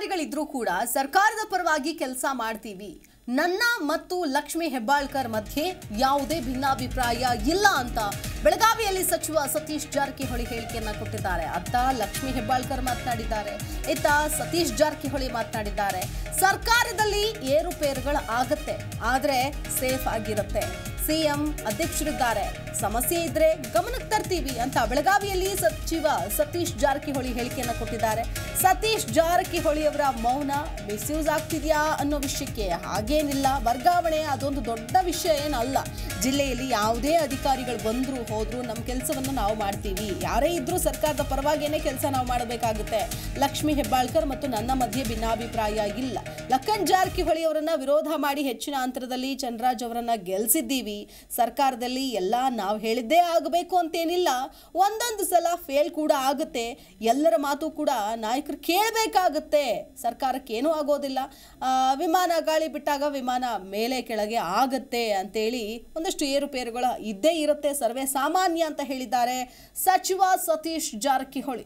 ಅಧಿಕಾರಿಗಳಿದ್ರೂ ಕೂಡ ಸರ್ಕಾರದ ಪರವಾಗಿ ಕೆಲಸ ಮಾಡ್ತೀವಿ ನನ್ನ ಮತ್ತು ಲಕ್ಷ್ಮಿ ಹೆಬ್ಬಾಳ್ಕರ್ ಮಧ್ಯೆ ಯಾವುದೇ ಭಿನ್ನಾಭಿಪ್ರಾಯ ಇಲ್ಲ ಅಂತ ಬೆಳಗಾವಿಯಲ್ಲಿ ಸಚಿವ ಸತೀಶ್ ಜಾರಕಿಹೊಳಿ ಹೇಳಿಕೆಯನ್ನ ಕೊಟ್ಟಿದ್ದಾರೆ ಅತ್ತ ಲಕ್ಷ್ಮಿ ಹೆಬ್ಬಾಳ್ಕರ್ ಮಾತನಾಡಿದ್ದಾರೆ ಇತ್ತ ಸತೀಶ್ ಜಾರಕಿಹೊಳಿ ಮಾತನಾಡಿದ್ದಾರೆ ಸರ್ಕಾರದಲ್ಲಿ ಏರುಪೇರುಗಳು ಆಗತ್ತೆ ಆದ್ರೆ ಸೇಫ್ ಆಗಿರುತ್ತೆ ಸಿಎಂ ಅಧ್ಯಕ್ಷರಿದ್ದಾರೆ ಸಮಸ್ಯೆ ಇದ್ರೆ ಗಮನಕ್ಕೆ ತರ್ತೀವಿ ಅಂತ ಬೆಳಗಾವಿಯಲ್ಲಿ ಸಚಿವ ಸತೀಶ್ ಜಾರಕಿಹೊಳಿ ಹೇಳಿಕೆಯನ್ನ ಕೊಟ್ಟಿದ್ದಾರೆ ಸತೀಶ್ ಜಾರಕಿಹೊಳಿ ಅವರ ಮೌನ ಮಿಸ್ಯೂಸ್ ಆಗ್ತಿದ್ಯಾ ಅನ್ನೋ ವಿಷಯಕ್ಕೆ ಹಾಗೇನಿಲ್ಲ ವರ್ಗಾವಣೆ ಅದೊಂದು ದೊಡ್ಡ ವಿಷಯ ಏನಲ್ಲ ಜಿಲ್ಲೆಯಲ್ಲಿ ಯಾವುದೇ ಅಧಿಕಾರಿಗಳು ಬಂದ್ರು ಹೋದ್ರು ನಮ್ಮ ಕೆಲಸವನ್ನು ನಾವು ಮಾಡ್ತೀವಿ ಯಾರೇ ಇದ್ರೂ ಸರ್ಕಾರದ ಪರವಾಗೇನೆ ಕೆಲಸ ನಾವು ಮಾಡಬೇಕಾಗುತ್ತೆ ಲಕ್ಷ್ಮಿ ಹೆಬ್ಬಾಳ್ಕರ್ ಮತ್ತು ನನ್ನ ಮಧ್ಯೆ ಭಿನ್ನಾಭಿಪ್ರಾಯ ಇಲ್ಲ ಲಖನ್ ಜಾರಕಿಹೊಳಿ ಅವರನ್ನ ವಿರೋಧ ಮಾಡಿ ಹೆಚ್ಚಿನ ಅಂತರದಲ್ಲಿ ಚಂದ್ರರಾಜ್ ಅವರನ್ನ ಗೆಲ್ಸಿದ್ದೀವಿ ಸರ್ಕಾರದಲ್ಲಿ ಎಲ್ಲ ನಾವು ಹೇಳಿದ್ದೇ ಆಗಬೇಕು ಅಂತೇನಿಲ್ಲ ಒಂದೊಂದು ಸಲ ಫೇಲ್ ಕೂಡ ಆಗುತ್ತೆ ಎಲ್ಲರ ಮಾತು ಕೂಡ ನಾಯಕರು ಕೇಳಬೇಕಾಗುತ್ತೆ ಸರ್ಕಾರಕ್ಕೆ ಏನೂ ಆಗೋದಿಲ್ಲ ಆ, ವಿಮಾನ ಗಾಳಿ ಬಿಟ್ಟಾಗ ವಿಮಾನ ಮೇಲೆ ಕೆಳಗೆ ಆಗತ್ತೆ ಅಂತೇಳಿ ಒಂದಷ್ಟು ಏರುಪೇರುಗಳು ಇದ್ದೇ ಇರುತ್ತೆ ಸರ್ವೇ ಸಾಮಾನ್ಯ ಅಂತ ಹೇಳಿದ್ದಾರೆ ಸಚಿವ ಸತೀಶ್ ಜಾರಕಿಹೊಳಿ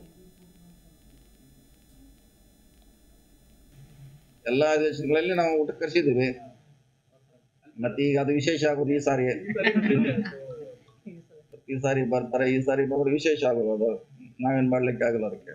ಎಲ್ಲಾ ದೇಶಗಳಲ್ಲಿ ನಾವು ಊಟ ಕರೆಸಿದ್ದೀವಿ ಮತ್ತೆ ಈಗ ಅದು ವಿಶೇಷ ಆಗೋದು ಈ ಸಾರಿ ಈ ಸಾರಿ ಬರ್ತಾರೆ ಈ ಸಾರಿ ಬಂದ್ರೆ ವಿಶೇಷ ಆಗೋದು ಅದು ನಾವೇನ್ ಮಾಡ್ಲಿಕ್ಕೆ ಆಗಲ್ಲ ಅದಕ್ಕೆ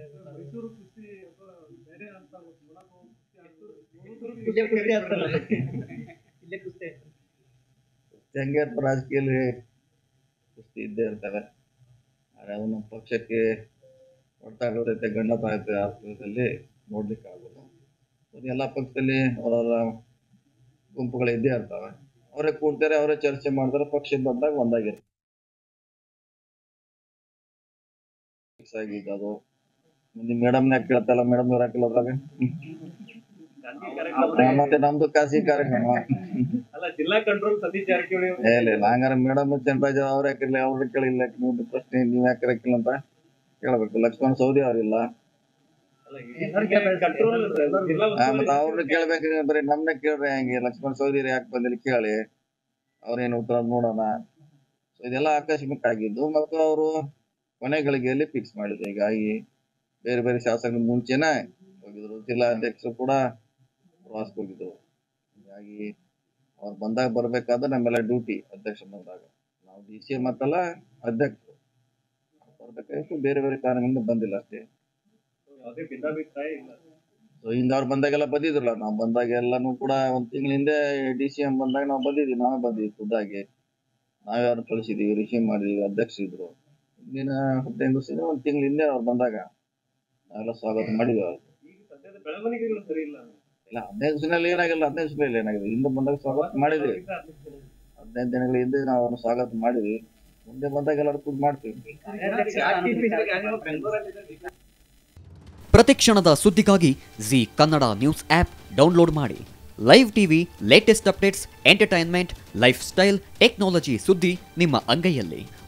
ಇಲ್ಲೇ ಕುಸ್ತಿ ಆಗ್ತಾರಲ್ಲ ಇಲ್ಲೇ ಕುಸ್ತಿ ಹೆಂಗೆ ಇರ್ತದೆ ರಾಜಕೀಯದಲ್ಲಿ ಕುಸ್ತಿ ಇದ್ದೇ ಇರ್ತವೆ ಆದ್ರೆ ಅದು ನಮ್ಮ ಪಕ್ಷಕ್ಕೆ ಒಟ್ಟಾಗುತ್ತೆ ಗಂಡತ ಆಗುತ್ತೆ ಆ ಪಕ್ಷದಲ್ಲಿ ನೋಡ್ಲಿಕ್ಕೆ ಆಗೋದು ಅದು ಎಲ್ಲ ಪಕ್ಷದಲ್ಲಿ ಅವರವರ ಗುಂಪುಗಳು ಇದ್ದೇ ಇರ್ತವೆ ಅವರೇ ಕೂಡ್ತಾರೆ ಅವರೇ ಚರ್ಚೆ ಮಾಡ್ತಾರೆ ಪಕ್ಷ ಬಂದಾಗ ಒಂದಾಗಿರ್ತದೆ ಫಿಕ್ಸ್ ಆಗಿದೆ ಅದು ಮುಂದೆ ಮೇಡಮ್ನಾಗ ಕೇಳ್ತಲ್ಲ ಮೇಡಮ್ ಇವ್ರು ಹಾಕಿಲ್ಲ ಅದ್ರಾಗ ಮತ್ತೆ ನಮ್ದು ಖಾಸಗಿ ಕಾರ್ಯಕ್ರಮ ಅಲ್ಲ ಜಿಲ್ಲಾ ಕಂಟ್ರೋಲ್ ಸತೀಶ್ ಜಾರಕಿಹೊಳಿ ಅವ್ರು ಏ ಇಲ್ಲ ಇಲ್ಲ ಹಂಗಾರೆ ಮೇಡಮ್ ಚಂದ್ರರಾಜ್ ಅವ್ರ ಯಾಕಿರ್ಲಿ ಅವ್ರ ಕೇಳಿಲ್ಲ ನೀವು ಪ್ರಶ್ನೆ ನೀವ್ ಯಾಕೆ ಹಾಕಿಲ್ಲ ಅಂತ ಕೇಳ್ಬೇಕು ಲಕ್ಷ್ಮಣ ಸೌದಿ ಅವ್ರಿಲ್ಲ ಕಂಟ್ರೋಲ್ ಜಿಲ್ಲಾ ಆ, ಮತ್ತೆ ಅವ್ರನ್ನ ಕೇಳ್ಬೇಕ್ರಿ ಬರೀ ನಮ್ನ ಕೇಳ್ರಿ ಹಂಗೆ ಲಕ್ಷ್ಮಣ ಸೌದಿ ಯಾಕೆ ಬಂದಿಲ್ಲ ಕೇಳಿ ಅವ್ರೇನು ಉತ್ತರ ನೋಡೋಣ ಸೊ ಇದೆಲ್ಲ ಆಕಸ್ಮಿಕ ಆಗಿದ್ದು ಮತ್ತು ಅವರು ಕೊನೆ ಗಳಿಗೆಯಲ್ಲಿ ಫಿಕ್ಸ್ ಮಾಡಿದ್ರು ಹೀಗಾಗಿ ಬೇರೆ ಬೇರೆ ಶಾಸಕರು ಮುಂಚೆನೆ ಹೋಗಿದ್ರು ಜಿಲ್ಲಾಧ್ಯಕ್ಷರು ಕೂಡ ಪ್ರವಾಸಕ್ಕೆ ಹೋಗಿದ್ರು ಹೀಗಾಗಿ ಅವ್ರು ಬಂದಾಗ ಬರ್ಬೇಕಾದ್ರೆ ನಮ್ಮೆಲ್ಲ ಡ್ಯೂಟಿ ಅಧ್ಯಕ್ಷ ಬಂದಾಗ ನಾವು ಡಿ ಸಿ ಮತ್ತಲ್ಲ ಅಧ್ಯಕ್ಷರು ಬರ್ಬೇಕಾಗಿತ್ತು ಬೇರೆ ಬೇರೆ ಕಾರಣಗಳಿಂದ ಬಂದಿಲ್ಲ ಅಷ್ಟೇ ಯಾವುದೇ ಭಿನ್ನಾಭಿಪ್ರಾಯ ಇಲ್ಲ ಸೊ ಹಿಂದೆ ಅವ್ರು ಬಂದಾಗೆಲ್ಲ ಬಂದಿದ್ರಲ್ಲ ನಾವು ಬಂದಾಗ ಎಲ್ಲಾನು ಕೂಡ ಒಂದ್ ತಿಂಗಳ ಹಿಂದೆ ಡಿ ಸಿ ಎಂ ಬಂದಾಗ ನಾವು ಬಂದಿದ್ವಿ ನಾವೇ ಬಂದಿದ್ವಿ ಖುದ್ದಾಗಿ ನಾವೇ ಅವ್ರನ್ನ ಕಳಿಸಿದೀವಿ ರಿಸೀವ್ ಮಾಡಿದೀವಿ ಅಧ್ಯಕ್ಷ ಇದ್ರು ಹಿಂದಿನ ಹದಿನೈದು ದಿವಸ ಒಂದ್ ತಿಂಗಳ ಹಿಂದೆ ಅವ್ರು ಬಂದಾಗ ನಾವೆಲ್ಲ ಸ್ವಾಗತ ಮಾಡಿದ್ವಿ ಅವ್ರಿಗೆ ಈಗ ಸದ್ಯದ ಬೆಳವಣಿಗೆಗಳು ಸರಿ ಇಲ್ಲ ಇಲ್ಲ ಹದಿನೈದು ದಿವಸದಲ್ಲಿ ಏನಾಗಿಲ್ಲ ಹದಿನೈದು ದಿವಸದಲ್ಲಿ ಏನಾಗಿದೆ ಹಿಂದೆ ಬಂದಾಗ ಸ್ವಾಗತ ಮಾಡಿದ್ವಿ ಹದಿನೈದು ದಿನಗಳ ಹಿಂದೆ ನಾವು ಅವ್ರನ್ನ ಸ್ವಾಗತ ಮಾಡಿದ್ವಿ ಮುಂದೆ ಬಂದಾಗ ಎಲ್ಲರೂ ಕೂಡ ಮಾಡ್ತೀವಿ ಪ್ರತಿಕ್ಷಣದ ಸುದ್ದಿಗಾಗಿ Zee Kannada news app download ಮಾಡಿ live TV latest updates entertainment lifestyle technology ಸುದ್ದಿ ನಿಮ್ಮ ಅಂಗೈಯಲ್ಲಿ